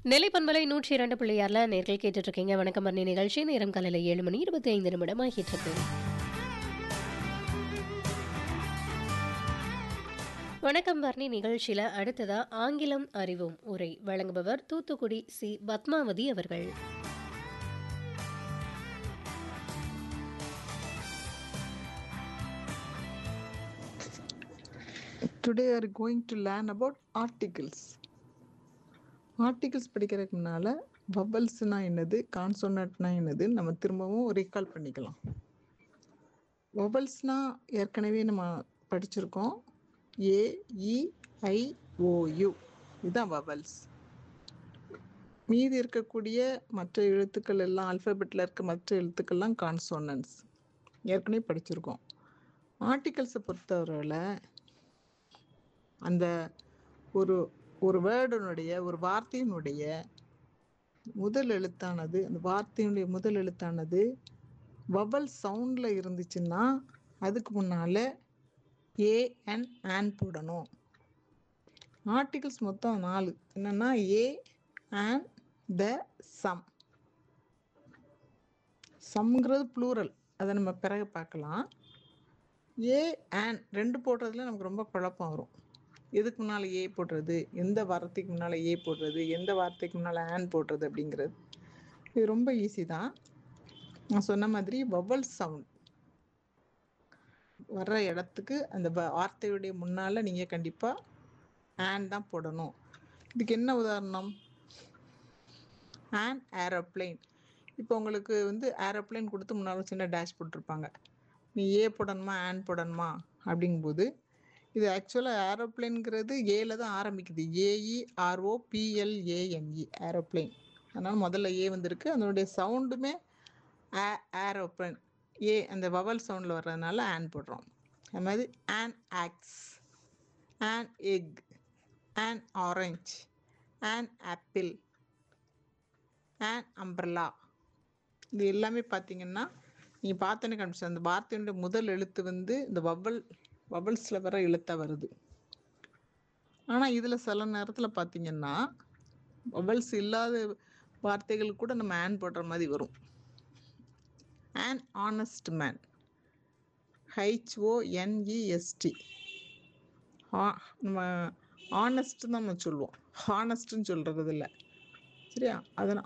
நெல்லை பண்பலை நூற்றி இரண்டு பிள்ளையார்ல நேர்கள் கேட்டுட்டு இருக்கீங்க வணக்கம் மரணி நிகழ்ச்சி நேரம் காலையில் ஏழு மணி இருபத்தி ஐந்து நிமிடம் ஆகிட்டு இருக்கு வணக்கம் வர்ணி நிகழ்ச்சியில அடுத்ததா ஆங்கிலம் அறிவோம் உரை வழங்குபவர் தூத்துக்குடி சி பத்மாவதி அவர்கள் Today we are going to learn about articles. Articles படிக்கிறதுக்கு முன்னால் வவல்ஸ்னா என்னது கான்சோனட்னா என்னது நம்ம திரும்பவும் ரீகால் பண்ணிக்கலாம் வவல்ஸ்னா ஏற்கனவே நம்ம படிச்சிருக்கோம் ஏ இ ஐ ஓயு இதுதான் வவல்ஸ் மீதி இருக்கக்கூடிய மற்ற எழுத்துக்கள் எல்லாம் ஆல்ஃபபெட்டில் இருக்க மற்ற எழுத்துக்கள்லாம் கான்சோனன்ஸ் ஏற்கனவே படிச்சிருக்கோம் ஆர்டிகல்ஸை பொறுத்தவரையில் அந்த ஒரு ஒரு வேர்டனுடைய ஒரு வார்த்தையினுடைய முதல் எழுத்தானது அந்த வார்த்தையினுடைய முதல் எழுத்தானது வவல் சவுண்டில் இருந்துச்சுன்னா அதுக்கு முன்னால் ஏ அண்ட் ஆன் போடணும் ஆர்டிகல்ஸ் மொத்தம் நாலு என்னென்னா ஏ அண்ட் த சம் சம்ங்கிறது ப்ளூரல் அதை நம்ம பிறகு பார்க்கலாம் ஏ அண்ட் ரெண்டு போடுறதுல நமக்கு ரொம்ப குழப்பம் வரும் எதுக்கு முன்னால் ஏ போடுறது எந்த வார்த்தைக்கு முன்னால் ஏ போடுறது எந்த வார்த்தைக்கு முன்னால் ஆன் போடுறது அப்படிங்கிறது இது ரொம்ப ஈஸி தான் நான் சொன்ன மாதிரி வவல் சவுண்ட் வர்ற இடத்துக்கு அந்த வ- வார்த்தையுடைய முன்னால் நீங்கள் கண்டிப்பாக ஆன் தான் போடணும் இதுக்கு என்ன உதாரணம் ஆன் ஏரோப்ளேன் இப்போ உங்களுக்கு வந்து ஏரோப்ளேன் கொடுத்து முன்னால் சின்ன டேஷ் போட்டிருப்பாங்க நீ ஏ போடணுமா ஆன் போடணுமா அப்படிங்கும்போது இது ஆக்சுவலாக ஏரோப்ளேன்ங்கிறது ஏல தான் ஆரம்பிக்குது ஏஇ ஆர்ஓ பிஎல்ஏஎன்இ ஏரோப்ளேன் அதனால் முதல்ல ஏ வந்திருக்கு அதனுடைய சவுண்டுமே ஏ ஏரோப்ளேன் ஏ அந்த வவல் சவுண்டில் வர்றதுனால ஆன் போடுறோம் அது மாதிரி an ox an egg an orange an apple an umbrella இது எல்லாமே பார்த்தீங்கன்னா நீங்கள் பார்த்தோன்னே கண்டுபிடிச்சு அந்த வார்த்தையினுடைய முதல் எழுத்து வந்து இந்த வவல் வவல்ஸில் வர எழுத்தாக வருது ஆனால் இதில் சில நேரத்தில் பார்த்தீங்கன்னா வவல்ஸ் இல்லாத வார்த்தைகள் கூட நம்ம ஆன் போடுற மாதிரி வரும் ஆன் ஆனஸ்ட் மேன் ஹெச்ஓஎன்இஎஸ்டி நம்ம ஆனஸ்ட் தான் நம்ம சொல்லுவோம் ஹானஸ்ட்னு சொல்கிறது இல்லை சரியா அதனால்